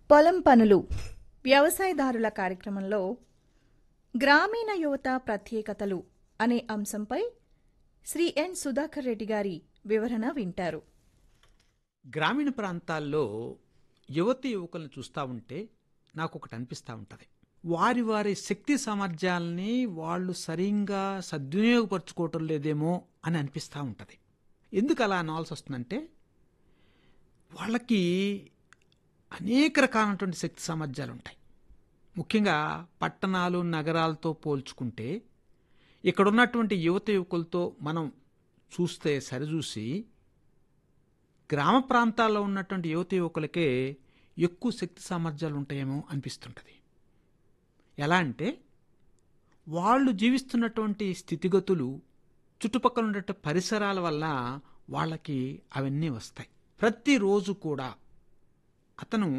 పొలం పనులు వ్యవసాయదారుల కార్యక్రమంలో గ్రామీణ యువత ప్రత్యేకతలు అనే అంశంపై శ్రీ ఎన్ సుధాకర్ రెడ్డి గారి వివరణ వింటారు గ్రామీణ ప్రాంతాల్లో యువతి యువకులను చూస్తూ ఉంటే నాకు ఒకటి అనిపిస్తూ ఉంటుంది వారి వారి శక్తి సామర్థ్యాలని వాళ్ళు సరిగ్గా సద్వినియోగపరచుకోవటం లేదేమో అని అనిపిస్తూ ఉంటుంది ఎందుకు అలా అనాల్సి వస్తుందంటే వాళ్ళకి అనేక రకాలైనటువంటి శక్తి సామర్థ్యాలు ఉంటాయి ముఖ్యంగా పట్టణాలు నగరాలతో పోల్చుకుంటే ఇక్కడ ఉన్నటువంటి యువత యువకులతో మనం చూస్తే సరిచూసి గ్రామ ప్రాంతాల్లో ఉన్నటువంటి యువత యువకులకే ఎక్కువ శక్తి సామర్థ్యాలు ఉంటాయేమో అనిపిస్తుంటుంది ఎలా అంటే వాళ్ళు జీవిస్తున్నటువంటి స్థితిగతులు చుట్టుపక్కల ఉండే పరిసరాల వల్ల వాళ్ళకి అవన్నీ వస్తాయి ప్రతిరోజు కూడా అతను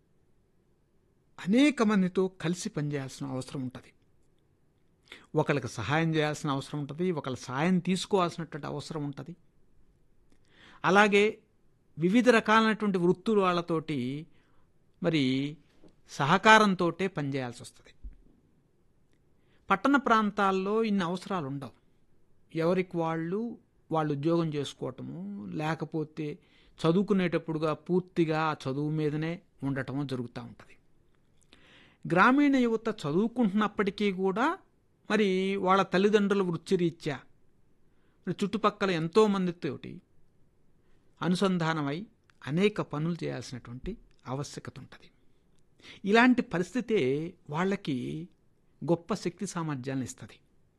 అనేక మందితో కలిసి పనిచేయాల్సిన అవసరం ఉంటుంది ఒకరికి సహాయం చేయాల్సిన అవసరం ఉంటుంది ఒకళ్ళ సహాయం తీసుకోవాల్సినటువంటి అవసరం ఉంటుంది అలాగే వివిధ రకాలైనటువంటి వృత్తులు వాళ్ళతోటి మరి సహకారంతో పనిచేయాల్సి వస్తుంది పట్టణ ప్రాంతాల్లో ఇన్ని అవసరాలు ఉండవు ఎవరికి వాళ్ళు వాళ్ళు ఉద్యోగం చేసుకోవటము లేకపోతే చదువుకునేటప్పుడుగా పూర్తిగా ఆ చదువు మీదనే ఉండటము జరుగుతూ ఉంటుంది గ్రామీణ యువత చదువుకుంటున్నప్పటికీ కూడా మరి వాళ్ళ తల్లిదండ్రుల వృత్తిరీత్యా మరి చుట్టుపక్కల ఎంతోమందితోటి అనుసంధానమై అనేక పనులు చేయాల్సినటువంటి ఆవశ్యకత ఉంటుంది ఇలాంటి పరిస్థితే వాళ్ళకి గొప్ప శక్తి సామర్థ్యాలను ఇస్తుంది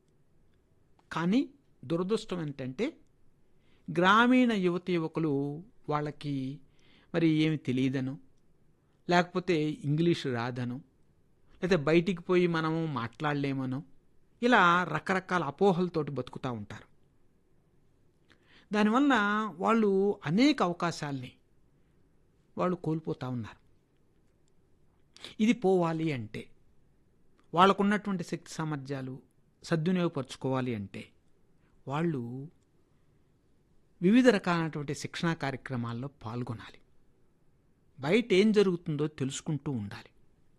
కానీ దురదృష్టం ఏంటంటే గ్రామీణ యువత యువకులు వాళ్ళకి మరి ఏమి తెలియదను లేకపోతే ఇంగ్లీష్ రాదను లేదా బయటికి పోయి మనము మాట్లాడలేమను ఇలా రకరకాల అపోహలతోటి బతుకుతూ ఉంటారు దానివల్ల వాళ్ళు అనేక అవకాశాల్ని వాళ్ళు కోల్పోతూ ఉన్నారు ఇది పోవాలి అంటే వాళ్ళకున్నటువంటి శక్తి సామర్థ్యాలు సద్వినియోగపరచుకోవాలి అంటే వాళ్ళు వివిధ రకాలైనటువంటి శిక్షణా కార్యక్రమాల్లో పాల్గొనాలి బయట ఏం జరుగుతుందో తెలుసుకుంటూ ఉండాలి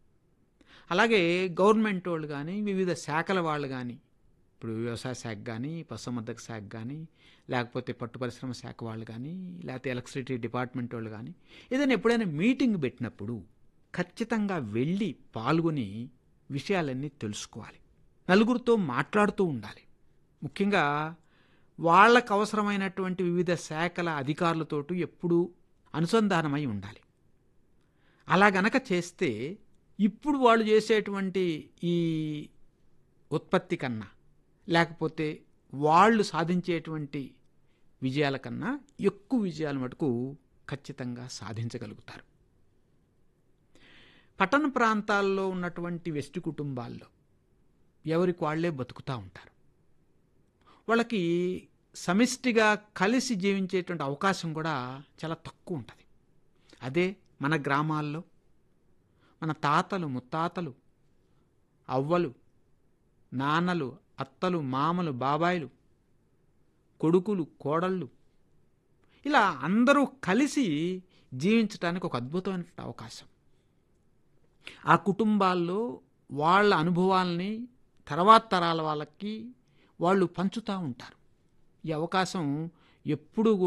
అలాగే గవర్నమెంట్ వాళ్ళు కానీ వివిధ శాఖల వాళ్ళు కానీ ఇప్పుడు వ్యవసాయ శాఖ కానీ పశుసంవర్ధక శాఖ కానీ లేకపోతే పట్టు పరిశ్రమ శాఖ వాళ్ళు కానీ లేకపోతే ఎలక్ట్రిసిటీ డిపార్ట్మెంట్ వాళ్ళు కానీ ఏదైనా ఎప్పుడైనా మీటింగ్ పెట్టినప్పుడు ఖచ్చితంగా వెళ్ళి పాల్గొని విషయాలన్నీ తెలుసుకోవాలి నలుగురితో మాట్లాడుతూ ఉండాలి ముఖ్యంగా వాళ్ళకు అవసరమైనటువంటి వివిధ శాఖల అధికారులతోటి ఎప్పుడూ అనుసంధానమై ఉండాలి అలా గనక చేస్తే ఇప్పుడు వాళ్ళు చేసేటువంటి ఈ ఉత్పత్తి కన్నా లేకపోతే వాళ్ళు సాధించేటువంటి విజయాల కన్నా ఎక్కువ విజయాల మటుకు ఖచ్చితంగా సాధించగలుగుతారు పట్టణ ప్రాంతాల్లో ఉన్నటువంటి వెస్టి కుటుంబాల్లో ఎవరికి వాళ్లే బతుకుతూ ఉంటారు వాళ్ళకి సమిష్టిగా కలిసి జీవించేటువంటి అవకాశం కూడా చాలా తక్కువ ఉంటుంది అదే మన గ్రామాల్లో మన తాతలు ముత్తాతలు అవ్వలు నాన్నలు అత్తలు మామలు బాబాయిలు కొడుకులు కోడళ్ళు ఇలా అందరూ కలిసి జీవించడానికి ఒక అద్భుతమైన అవకాశం ఆ కుటుంబాల్లో వాళ్ళ అనుభవాల్ని తర్వాత తరాల వాళ్ళకి వాళ్ళు పంచుతూ ఉంటారు ఈ అవకాశం ఎప్పుడూ